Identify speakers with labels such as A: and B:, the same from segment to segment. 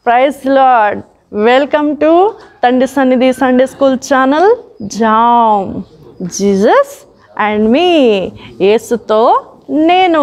A: Praise lord welcome to తండ్రి సన్నిధి Sunday school channel జామ్ జీసస్ అండ్ మీ యేసుతో నేను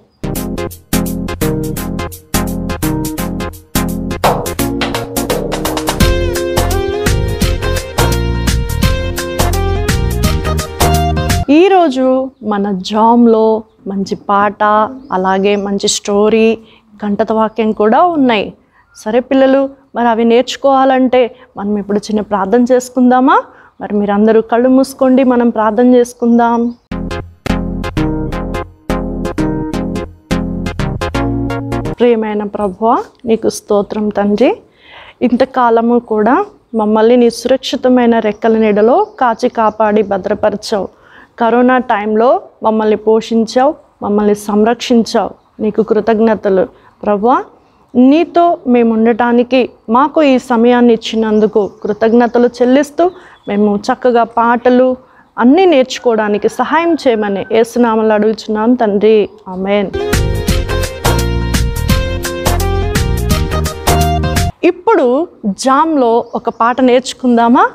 A: ఈరోజు మన జామ్లో మంచి పాట అలాగే మంచి స్టోరీ గంటత వాక్యం కూడా ఉన్నాయి సరే పిల్లలు మరి అవి నేర్చుకోవాలంటే మనం ఇప్పుడు చిన్న ప్రార్థన చేసుకుందామా మరి మీరందరూ కళ్ళు మూసుకోండి మనం ప్రార్థన చేసుకుందాం ప్రియమైన ప్రభువ నీకు స్తోత్రం తండ్రి ఇంతకాలము కూడా మమ్మల్ని నీ సురక్షితమైన రెక్కల నీడలో కాచి కాపాడి భద్రపరిచావు కరోనా టైంలో మమ్మల్ని పోషించావు మమ్మల్ని సంరక్షించావు నీకు కృతజ్ఞతలు ప్రభువా నీతో మేము ఉండటానికి మాకు ఈ సమయాన్ని ఇచ్చినందుకు కృతజ్ఞతలు చెల్లిస్తూ మేము చక్కగా పాటలు అన్నీ నేర్చుకోవడానికి సహాయం చేయమని ఏసునామలు అడుగుచున్నాం తండ్రి ఆమెన్ ఇప్పుడు జామ్లో ఒక పాట నేర్చుకుందామా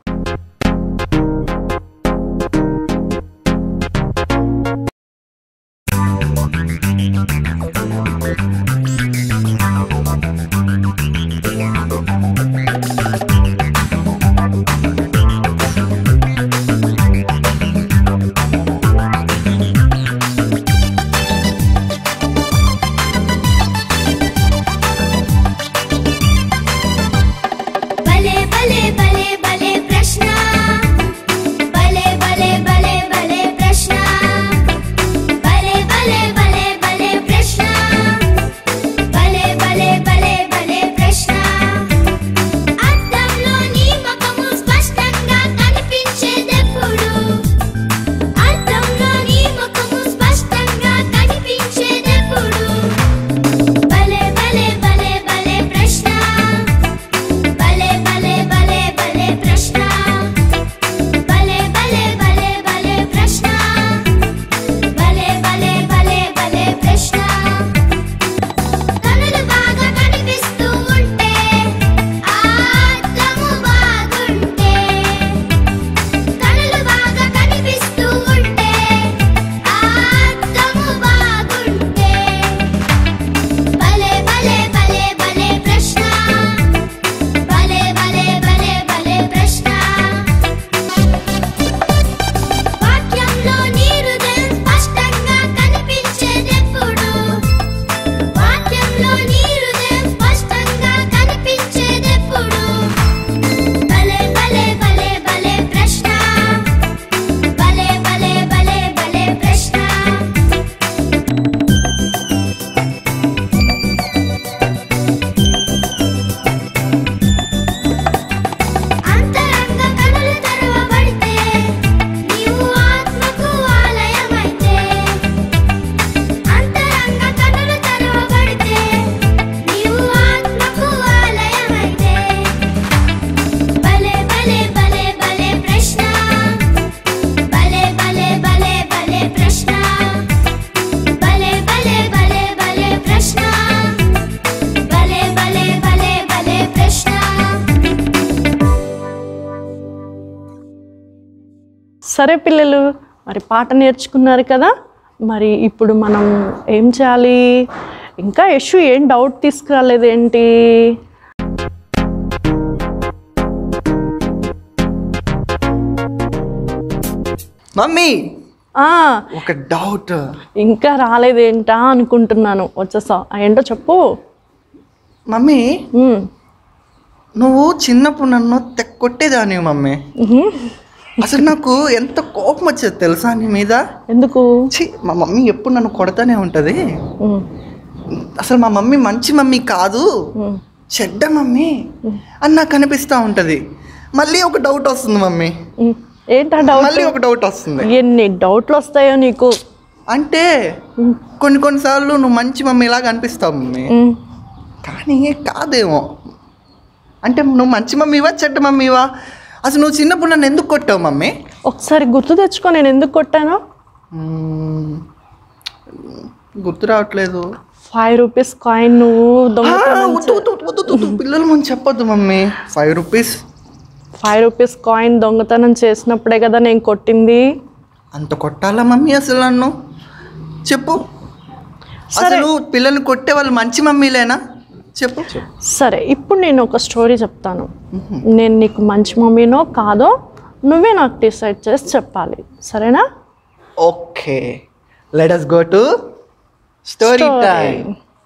B: భలే భలే భలే భలే ప్రశ్న భలే భలే భలే భలే ప్రశ్న భలే భలే భలే భలే ప్రశ్న భలే భలే భలే భలే ప్రశ్న అద్దంలో నీ ముఖము స్పష్టంగా కనిపించేదెప్పుడు అద్దంలో నీ ముఖము స్పష్టంగా కనిపించేదెప్పుడు భలే భలే భలే భలే ప్రశ్న భలే భలే భలే భలే ప్రశ్న భలే భలే భలే భలే ప్రశ్న భలే భలే భలే భలే ప్రశ్న కనులు బాగా కనిపిస్తూ ఉంటే ఆ అద్దము బాగుంటే కనులు బాగా కనిపిస్తూ ఉంటే ఆ అద్దము బాగుంటే భలే భలే భలే భలే ప్రశ్న భలే భలే భలే భలే ప్రశ్న వాక్యంలో నీ హృదయం స్పష్టంగా కనిపించేదెప్పుడు వాక్యంలో నీ హృదయం స్పష్టంగా కనిపించేదెప్పుడు భలే భలే భలే భలే ప్రశ్న భలే భలే భలే భలే ప్రశ్న అంతరంగ కనులు తెరవబడితే నీవు ఆత్మకు ఆలయమైతే అంతరంగ కనులు తెరవబడితే నీవు ఆత్మకు ఆలయమైతే భలే భలే భలే భలే ప్రశ్న భలే భలే భలే భలే ప్రశ్న భలే భలే భలే భలే ప్రశ్న భలే భలే భలే భలే ప్రశ్న
A: సరే పిల్లలు మరి పాట నేర్చుకున్నారు కదా మరి ఇప్పుడు మనం ఏం చేయాలి ఇంకా యశు ఏం డౌట్ తీసుకురాలేదేంటి
C: మమ్మీ
A: ఆ,
C: ఒక డౌట్
A: ఇంకా రాలేదేంటా అనుకుంటున్నాను వచ్చేసా ఆ, ఏంటో చెప్పు
C: మమ్మీ
A: ఉమ్,
C: నువ్వు చిన్నప్పుడు నన్ను తె- కొట్టేదానివి మమ్మీ అసలు నాకు ఎంత కోపం వచ్చేది తెలుసా నీ మీద
A: ఎందుకు
C: ఛీ మా మమ్మీ ఎప్పుడు నన్ను కొడతానే ఉంటుంది
A: ఉమ్,
C: అసలు మా మమ్మీ మంచి మమ్మీ కాదు
A: ఉమ్.
C: చెడ్డ మమ్మీ అని నాకు అనిపిస్తూ ఉంటుంది మళ్ళీ ఒక డౌట్ వస్తుంది మమ్మీ
A: ఉమ్, ఏంటా డౌట్
C: మళ్ళీ ఒక డౌట్ వస్తుంది
A: ఎన్ని డౌట్లు వస్తాయో నీకు
C: అంటే కొన్ని కొన్నిసార్లు నువ్వు మంచి మమ్మీ లాగా అనిపిస్తావు మమ్మీ
A: ఉమ్,
C: కానీ కాదేమో అంటే నువ్వు మంచి మమ్మీవా చెడ్డ మమ్మీవా అసలు నువ్వు చిన్నప్పుడు నన్ను ఎందుకు కొట్టావు మమ్మీ
A: ఒకసారి గుర్తు తెచ్చుకో నేను ఎందుకు కొట్టాను
C: మ్మ్. గుర్తు రావట్లేదు
A: ఫైవ్ రూపీస్ కాయిన్ నువ్వు
C: ఆ,
A: దొంగతనం
C: వద్దు, వద్దు, వద్దు, వద్దు, వద్దు. పిల్లలు మనం చెప్పొద్దు mummy five rupees
A: five rupees coin దొంగతనం చేసినప్పుడే కదా నేను కొట్టింది
C: అంత కొట్టాలా మమ్మీ అసలు నన్ను చెప్పు అసలు పిల్లల్ని కొట్టే వాళ్ళు మంచి మమ్మీలేనా చెప్పు
A: సరే ఇప్పుడు నేను ఒక స్టోరీ చెప్తాను నేను నీకు మంచి మమ్మీనో కాదో నువ్వే నాకు డిసైడ్ చేసి చెప్పాలి సరేనా
C: okay let us go to story time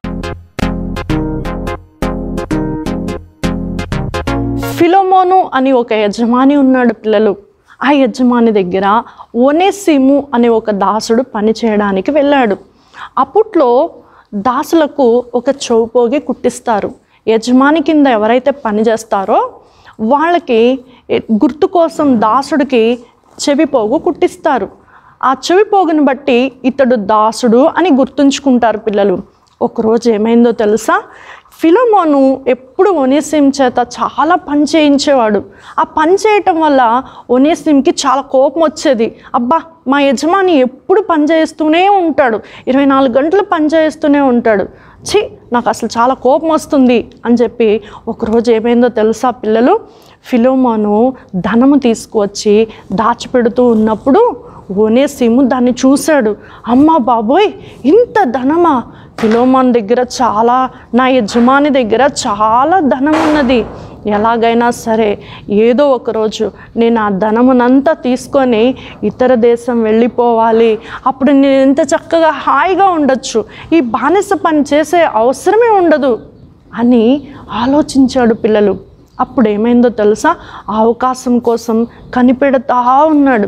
A: Philemon అని ఒక యజమాని ఉన్నాడు పిల్లలు ఆ యజమాని దగ్గర ఒనేసిము అనే ఒక దాసుడు పని చేయడానికి వెళ్ళాడు అప్పట్లో దాసులకు ఒక చౌపోగి కుట్టిస్తారు యజమాని కింద ఎవరైతే పని చేస్తారో వాళ్ళకి ఎ- గుర్తు కోసం దాసుడికి చెవిపోగు కుట్టిస్తారు ఆ చెవిపోగుని బట్టి ఇతడు దాసుడు అని గుర్తుంచుకుంటారు పిల్లలు ఒకరోజు ఏమైందో తెలుసా ఫిలోమోను ఎప్పుడు ఒనేసిం చేత చాలా పని చేయించేవాడు ఆ పని చేయటం వల్ల ఒనేసిమ్కి చాలా కోపం వచ్చేది అబ్బా మా యజమాని ఎప్పుడు పని చేస్తూనే ఉంటాడు ఇరవై నాలుగు గంటలు పని చేస్తూనే ఉంటాడు ఛీ నాకు అసలు చాలా కోపం వస్తుంది అని చెప్పి ఒకరోజు ఏమైందో తెలుసా పిల్లలు ఫిలోమోను ధనము తీసుకువచ్చి దాచిపెడుతూ ఉన్నప్పుడు ఓనేసిము దాన్ని చూశాడు అమ్మ బాబోయ్ ఇంత ధనమా ఫిలోమాన్ దగ్గర చాలా నా యజమాని దగ్గర చాలా ధనం ఉన్నది ఎలాగైనా సరే ఏదో ఒకరోజు నేను ఆ ధనమునంతా తీసుకొని ఇతర దేశం వెళ్ళిపోవాలి అప్పుడు నేను ఎంత చక్కగా హాయిగా ఉండొచ్చు ఈ బానిస పని చేసే అవసరమే ఉండదు అని ఆలోచించాడు పిల్లలు అప్పుడు ఏమైందో తెలుసా ఆ అవకాశం కోసం కనిపెడతా ఉన్నాడు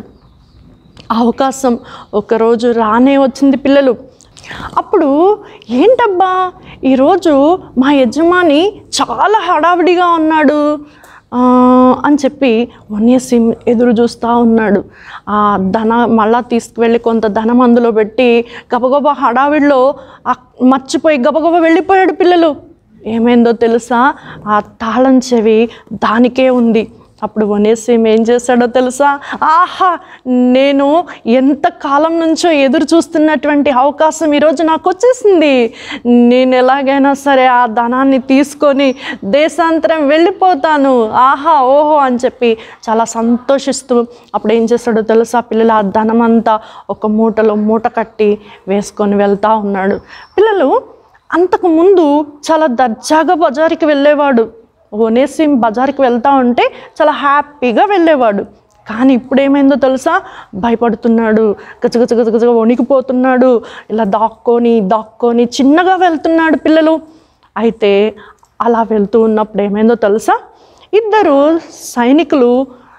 A: ఆ అవకాశం ఒకరోజు రానే వచ్చింది పిల్లలు అప్పుడు ఏంటబ్బా ఈరోజు మా యజమాని చాలా హడావిడిగా ఉన్నాడు ఆ, అని చెప్పి వన్యసింహ్ ఎదురు చూస్తూ ఉన్నాడు ఆ ధన మళ్ళా తీసుకువెళ్ళి కొంత ధనం అందులో పెట్టి గబగబా హడావిడిలో ఆ మర్చిపోయి గబగబా వెళ్ళిపోయాడు పిల్లలు ఏమైందో తెలుసా ఆ తాళం చెవి దానికే ఉంది అప్పుడు వనేసిం ఏం చేశాడో తెలుసా ఆహా నేను ఎంత కాలం నుంచో ఎదురు చూస్తున్నటువంటి అవకాశం ఈరోజు నాకు వచ్చేసింది నేను ఎలాగైనా సరే ఆ ధనాన్ని తీసుకొని దేశాంతరం వెళ్ళిపోతాను ఆహా ఓహో అని చెప్పి చాలా సంతోషిస్తూ అప్పుడు ఏం చేశాడో తెలుసా పిల్లలు ఆ ధనం అంతా ఒక మూటలో మూట కట్టి వేసుకొని వెళ్తా ఉన్నాడు పిల్లలు అంతకు ముందు చాలా దర్జాగా బజారుకి వెళ్ళేవాడు ఒనేసిం బజార్కి వెళ్తా ఉంటే చాలా హ్యాపీగా వెళ్ళేవాడు కానీ ఇప్పుడు ఏమైందో తెలుసా భయపడుతున్నాడు గజగజ గజగజగా వణికిపోతున్నాడు ఇలా దాక్కొని దాక్కొని చిన్నగా వెళ్తున్నాడు పిల్లలు అయితే అలా వెళ్తూ ఉన్నప్పుడు ఏమైందో తెలుసా ఇద్దరు సైనికులు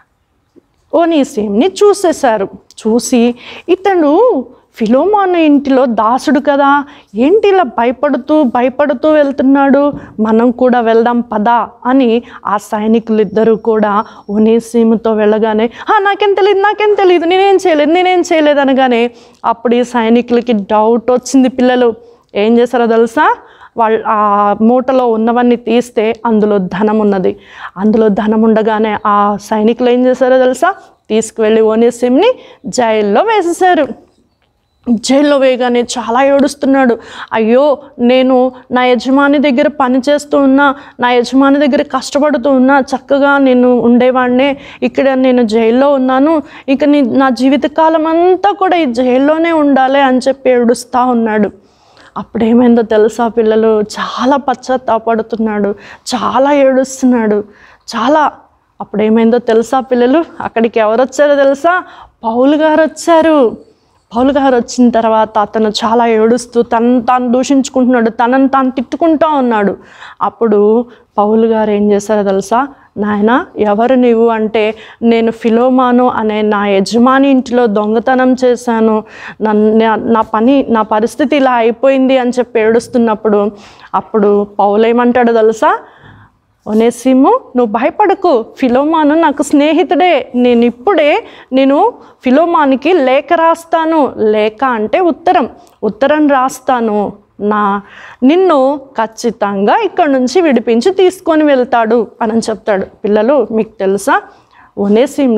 A: ఓనీసీంని చూసేశారు చూసి ఇతడు ఫిలోమాను ఇంటిలో దాసుడు కదా ఏంటి ఇలా భయపడుతూ భయపడుతూ వెళ్తున్నాడు మనం కూడా వెళ్దాం పదా అని ఆ సైనికులు ఇద్దరు కూడా ఒనేసీముతో వెళ్ళగానే "ఆ, నాకేం తెలియదు నాకేం తెలియదు నేనేం చేయలేదు నేనేం చేయలేదు అనగానే అప్పుడు ఈ సైనికులకి డౌట్ వచ్చింది పిల్లలు ఏం చేశారో తెలుసా వాళ్ళ ఆ మూటలో ఉన్నవన్నీ తీస్తే అందులో ధనం ఉన్నది అందులో ధనం ఉండగానే ఆ సైనికులు ఏం చేశారో తెలుసా తీసుకువెళ్ళి ఓనేసిమ్ని జైల్లో వేసేశారు జైల్లో వేయగానే చాలా ఏడుస్తున్నాడు అయ్యో నేను నా యజమాని దగ్గర పని చేస్తూ ఉన్నా నా యజమాని దగ్గర కష్టపడుతూ ఉన్నా చక్కగా నేను ఉండేవాడినే ఇక్కడ నేను జైల్లో ఉన్నాను ఇక నీ నా జీవితకాలం అంతా కూడా ఈ జైల్లోనే ఉండాలి అని చెప్పి ఏడుస్తూ ఉన్నాడు అప్పుడు ఏమైందో తెలుసా పిల్లలు చాలా పశ్చాత్తాపడుతున్నాడు చాలా ఏడుస్తున్నాడు చాలా అప్పుడు ఏమైందో తెలుసా పిల్లలు అక్కడికి ఎవరు వచ్చారో తెలుసా పౌలు గారు వచ్చారు పౌలు గారు వచ్చిన తర్వాత అతను చాలా ఏడుస్తూ తను తాను దూషించుకుంటున్నాడు తనని తాను తిట్టుకుంటా ఉన్నాడు అప్పుడు పౌలు గారు ఏం చేశారో తెలుసా నాయన ఎవరు నీవు అంటే నేను ఫిలోమాను అనే నా యజమాని ఇంటిలో దొంగతనం చేశాను నన్ను నా- నా పని నా పరిస్థితి ఇలా అయిపోయింది అని చెప్పి ఏడుస్తున్నప్పుడు అప్పుడు పౌలు ఏమంటాడో తెలుసా ఒనేసిము నువ్వు భయపడకు ఫిలోమాను నాకు స్నేహితుడే నేను ఇప్పుడే నేను ఫిలోమానికి లేఖ రాస్తాను లేఖ అంటే ఉత్తరం ఉత్తరం రాస్తాను నా నిన్ను ఖచ్చితంగా ఇక్కడ నుంచి విడిపించి తీసుకొని వెళ్తాడు అని చెప్తాడు పిల్లలు మీకు తెలుసా ఒనేసిమ్లో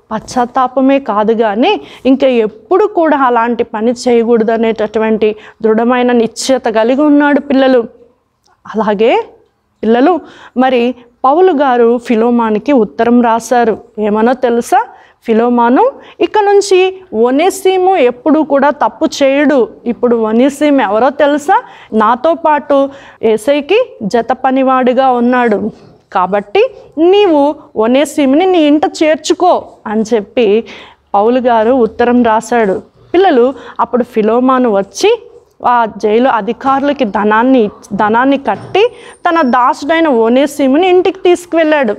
A: పశ్చాత్తాపమే కాదు కానీ ఇంకా ఎప్పుడు కూడా అలాంటి పని చేయకూడదు అనేటటువంటి దృఢమైన నిశ్చయత కలిగి ఉన్నాడు పిల్లలు అలాగే పిల్లలు మరి పౌలు గారు ఫిలోమానికి ఉత్తరం రాశారు ఏమనో తెలుసా ఫిలోమాను ఇక నుంచి ఒనేసీము ఎప్పుడు కూడా తప్పు చేయడు ఇప్పుడు ఒనేసీము ఎవరో తెలుసా నాతో పాటు ఏసైకి జత పనివాడిగా ఉన్నాడు కాబట్టి నీవు ఒనేసీముని నీ ఇంట చేర్చుకో అని చెప్పి పౌలు గారు ఉత్తరం రాశాడు పిల్లలు అప్పుడు ఫిలోమాను వచ్చి ఆ జైలు అధికారులకి ధనాన్ని ధనాన్ని కట్టి తన దాసుడైన ఓనేసీముని ఇంటికి తీసుకువెళ్ళాడు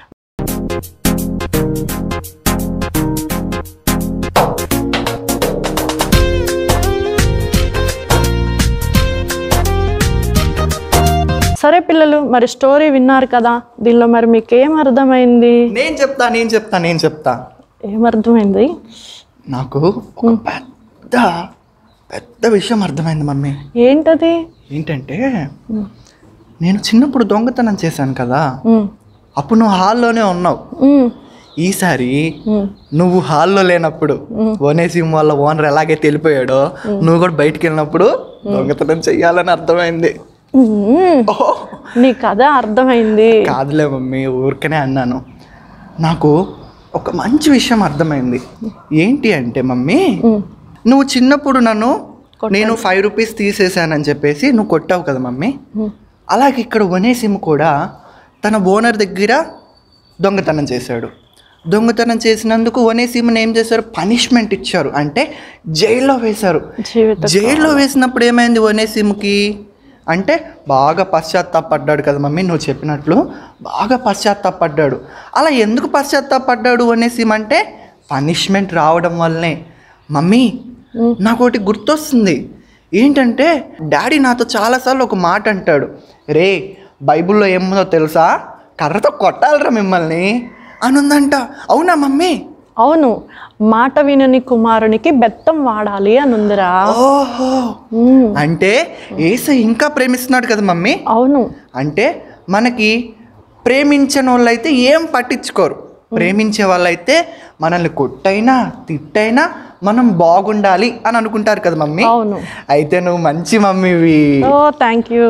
A: సరే పిల్లలు మరి స్టోరీ విన్నారు కదా దీనిలో మరి మీకు ఏం అర్థమైంది
C: నేను చెప్తా నేను చెప్తా నేను చెప్తా
A: ఏం అర్థమైంది
C: నాకు ఒక పెద్ద పెద్ద విషయం అర్థమైంది మమ్మీ
A: ఏంటది
C: ఏంటంటే నేను చిన్నప్పుడు దొంగతనం చేశాను కదా
A: ఉమ్,
C: అప్పుడు నువ్వు హాల్లోనే ఉన్నావు
A: ఉమ్,
C: ఈసారి
A: ఉమ్.
C: నువ్వు హాల్లో లేనప్పుడు ఓనేసిం వాళ్ళ ఓనర్ ఎలాగైతే వెళ్ళిపోయాడో నువ్వు కూడా బయటికి వెళ్ళినప్పుడు దొంగతనం చెయ్యాలని అర్థమైంది
A: ఉమ్.
C: ఓహో
A: నీ కథ అర్థమైంది
C: కాదులే మమ్మీ ఊరికనే అన్నాను నాకు ఒక మంచి విషయం అర్థమైంది ఏంటి అంటే మమ్మీ
A: ఉమ్,
C: నువ్వు చిన్నప్పుడు నన్ను నేను ఫైవ్ రూపీస్ తీసేసానని చెప్పేసి నువ్వు కొట్టావు కదా మమ్మీ
A: ఉమ్.
C: అలాగే ఇక్కడ వనేసిమ్ కూడా తన ఓనర్ దగ్గర దొంగతనం చేశాడు దొంగతనం చేసినందుకు వనేసిమ్ని ఏం చేశారు పనిష్మెంట్ ఇచ్చారు అంటే జైల్లో వేశారు
A: జీవిత
C: జైల్లో వేసినప్పుడు ఏమైంది వనేసిమ్కి అంటే బాగా పశ్చాత్తాపడ్డాడు కదా మమ్మీ నువ్వు చెప్పినట్లు బాగా పశ్చాత్తాపడ్డాడు అలా ఎందుకు పశ్చాత్తాపడ్డాడు వనేసిమ్ అంటే పనిష్మెంట్ రావడం వల్లనే మమ్మీ నాకు ఒకటి గుర్తొస్తుంది ఏంటంటే డాడీ నాతో చాలాసార్లు ఒక మాట అంటాడు రే బైబిల్లో ఏముందో తెలుసా కర్రతో కొట్టాలరా మిమ్మల్ని అని ఉందంట అవునా మమ్మీ
A: అవును మాట వినని కుమారునికి బెత్తం వాడాలి అని ఉందిరా
C: ఓహో
A: ఉమ్,
C: అంటే ఏసై ఇంకా ప్రేమిస్తున్నాడు కదా మమ్మీ
A: అవును
C: అంటే మనకి ప్రేమించని వాళ్ళైతే ఏం పట్టించుకోరు ప్రేమించే వాళ్ళైతే మనల్ని కొట్టైనా తిట్టైనా మనం బాగుండాలి అని అనుకుంటారు కదా మమ్మీ
A: అవును
C: అయితే నువ్వు మంచి మమ్మీవి
A: ఓ థ్యాంక్ యూ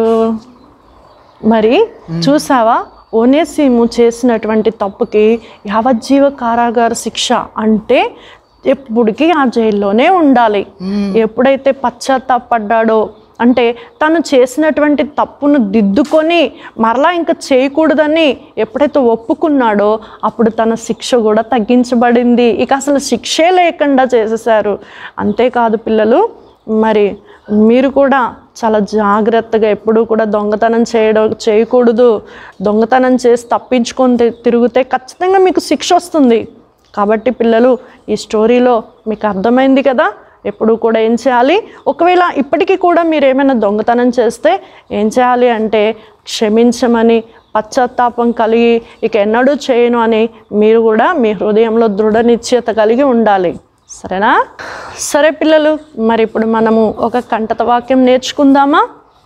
A: మరి చూసావా ఓనేసిము చేసినటువంటి తప్పుకి యావజ్జీవ కారాగార శిక్ష అంటే ఎప్పటికీ ఆ జైల్లోనే ఉండాలి ఎప్పుడైతే పశ్చాత్తాపడ్డాడో అంటే తను చేసినటువంటి తప్పును దిద్దుకొని మరలా ఇంకా చేయకూడదని ఎప్పుడైతే ఒప్పుకున్నాడో అప్పుడు తన శిక్ష కూడా తగ్గించబడింది ఇక అసలు శిక్షే లేకుండా చేసేసారు అంతేకాదు పిల్లలు మరి మీరు కూడా చాలా జాగ్రత్తగా ఎప్పుడూ కూడా దొంగతనం చేయడం చేయకూడదు దొంగతనం చేసి తప్పించుకొని తి- తిరిగితే ఖచ్చితంగా మీకు శిక్ష వస్తుంది కాబట్టి పిల్లలు ఈ స్టోరీలో మీకు అర్థమైంది కదా ఎప్పుడు కూడా ఏం చేయాలి ఒకవేళ ఇప్పటికీ కూడా మీరు ఏమైనా దొంగతనం చేస్తే ఏం చేయాలి అంటే క్షమించమని పశ్చాత్తాపం కలిగి ఇక ఎన్నడూ చేయను అని మీరు కూడా మీ హృదయంలో దృఢ నిశ్చయత కలిగి ఉండాలి సరేనా సరే పిల్లలు మరి ఇప్పుడు మనము ఒక కంటత వాక్యం నేర్చుకుందామా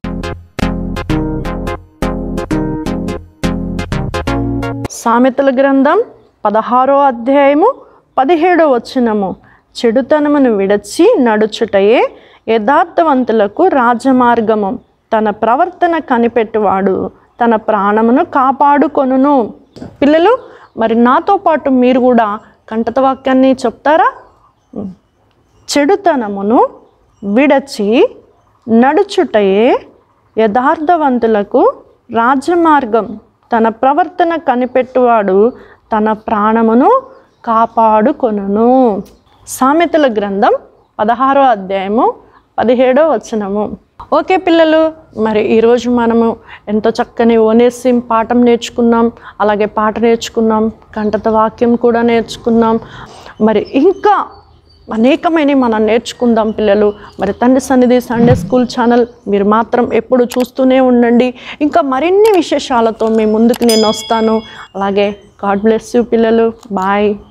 A: సామెతల గ్రంథం పదహారో అధ్యాయము పదిహేడో వచనము చెడుతనమును విడచి నడుచుటయే యథార్థవంతులకు రాజమార్గము తన ప్రవర్తన కనిపెట్టువాడు తన ప్రాణమును కాపాడుకొనును పిల్లలు మరి నాతో పాటు మీరు కూడా కంటత వాక్యాన్ని చెప్తారా చెడుతనమును విడచి నడుచుటయే యథార్థవంతులకు రాజమార్గం తన ప్రవర్తన కనిపెట్టువాడు తన ప్రాణమును కాపాడుకొనును సామెతల గ్రంథం పదహారో అధ్యాయము పదిహేడో వచనము ఓకే పిల్లలు మరి ఈరోజు మనము ఎంతో చక్కని ఓనేసిం పాఠం నేర్చుకున్నాం అలాగే పాట నేర్చుకున్నాం కంటత వాక్యం కూడా నేర్చుకున్నాం మరి ఇంకా అనేకమైన మనం నేర్చుకుందాం పిల్లలు మరి తండ్రి సన్నిధి సండే స్కూల్ ఛానల్ మీరు మాత్రం ఎప్పుడు చూస్తూనే ఉండండి ఇంకా మరిన్ని విశేషాలతో మీ ముందుకు నేను వస్తాను అలాగే గాడ్ బ్లెస్ యూ పిల్లలు బాయ్